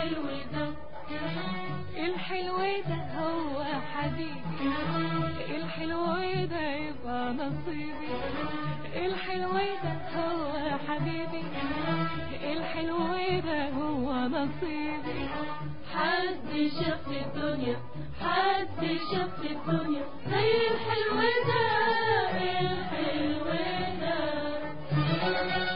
الحلو ده الحلو ده هو حبيبي الحلو ده يبقى نصيبي الحلو ده هو حبيبي الحلو ده هو نصيبي حد شاف في الدنيا حد شاف في الدنيا زي الحلو ده الحلو ده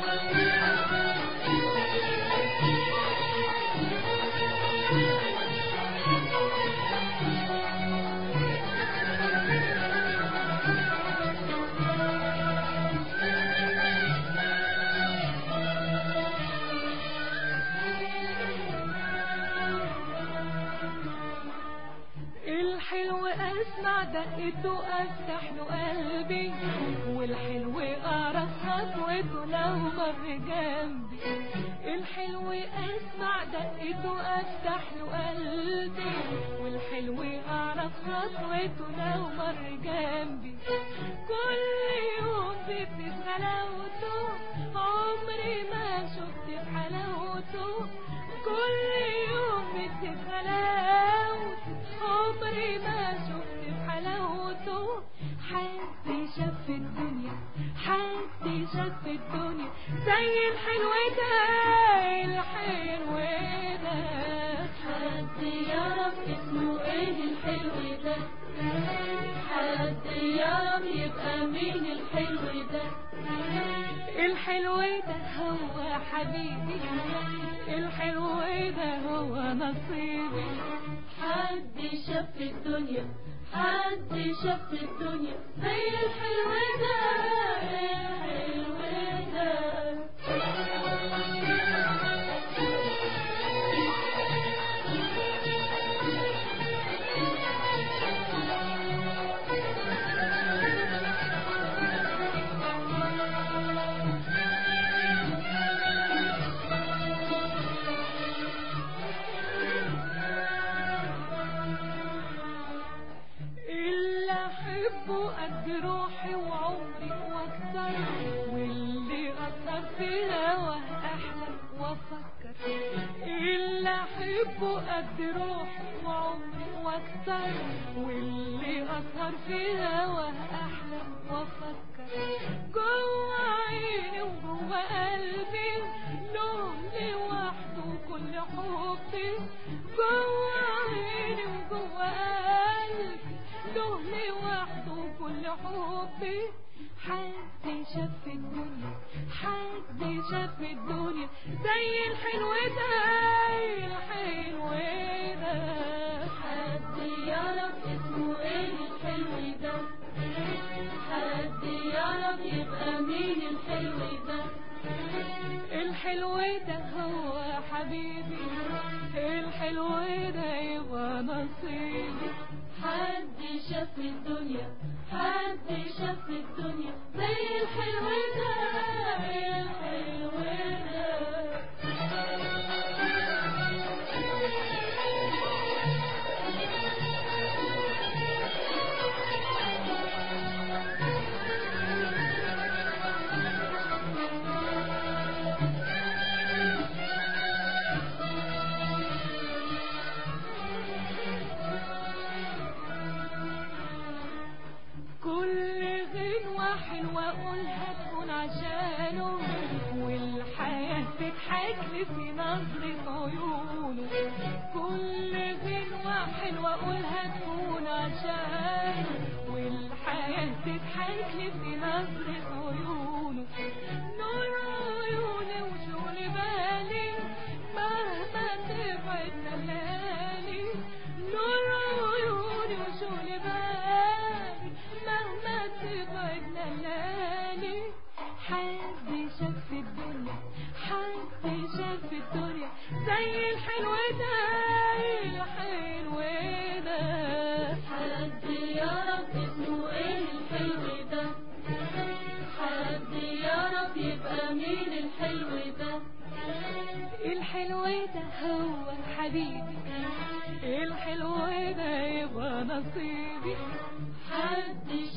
الحلو اسمع دقته افتح له قلبي والحلو اعرف خطوته لو مر جنبي الحلو اسمع دقته افتح له قلبي والحلو اعرف خطوته لو مر جنبي كل يوم بيبقى غلاوته عمري ما شفت في حلاوته كل يوم بيبقى غلاوته عمري ما شفت في حلاوته حد شاف في الدنيا حد شاف في الدنيا زي الحلو ده الحلو ده حد يعرف اسمه ايه الحلو ده حد يعرف يبقى مين الحلو ده الحلو ده هو حبيبي الحلو ده هو نصيبي حد شاف في الدنيا حد شاف في الدنيا زي الحلو ده الحلو ده اللي احبه قد روحي وعمري واكتر واللي اثر في هواه احلم وافكر اللي احبه قد روحي وعمري واكتر واللي اثر في هواه احلم وافكر جوه عيني وجوه قلبي له لوحده كل حبي جوه عيني وجوه قلبي له لوحده كل حبي حد شاف في الدنيا حد شاف في الدنيا زي الحلو ده الحلو ده حد يعرف اسمه ايه الحلو ده حد يعرف يبقى مين الحلو ده الحلو ده هو حبيبي الحلو ده يبقى نصيبي حد شاف في الدنيا حد شاف في الدنيا زي الحلو ده الحلو ده كل غنوة حلوة أقولها تكون عشانه والحياة تضحك لي في نظرة عيونه كل غنوة حلوة أقولها تكون عشانه والحياة تضحك لي في نظرة عيونه نور عيوني وشغل بالي مهما تبعدنا الليالي نور عيوني وشغل بالي مهما تبعدنا الليالي حد شاف في الدنيا حد شاف في الدنيا زي الحلو ده الحلو ده حد يعرف اسمه ايه الحلو ده حد يعرف يبقى مين الحلو ده الحلو ده هو حبيبي الحلو ده يبقى نصيبي حد